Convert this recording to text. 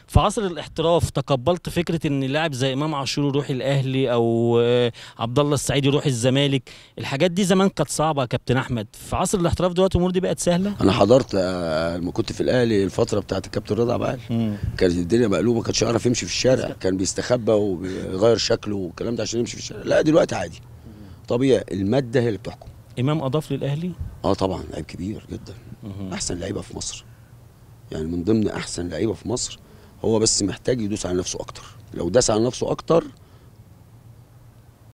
في عصر الاحتراف تقبلت فكره ان لاعب زي امام عاشور يروح الاهلي او آه، عبد الله السعيد يروح الزمالك الحاجات دي زمان كانت صعبه يا كابتن احمد في عصر الاحتراف دلوقتي الامور دي بقت سهله انا حضرت آه، لما كنت في الاهلي الفتره بتاعت الكابتن رضا عبال كانت الدنيا مقلوبه ما كانش يعرف يمشي في الشارع كان بيستخبى وبيغير شكله والكلام ده عشان يمشي في الشارع لا دلوقتي عادي طبيعي الماده هي اللي بتحكم امام اضاف للاهلي اه طبعا لعيب كبير جدا احسن لعيبه في مصر يعني من ضمن احسن لعيبه في مصر هو بس محتاج يدوس على نفسه اكتر لو داس على نفسه اكتر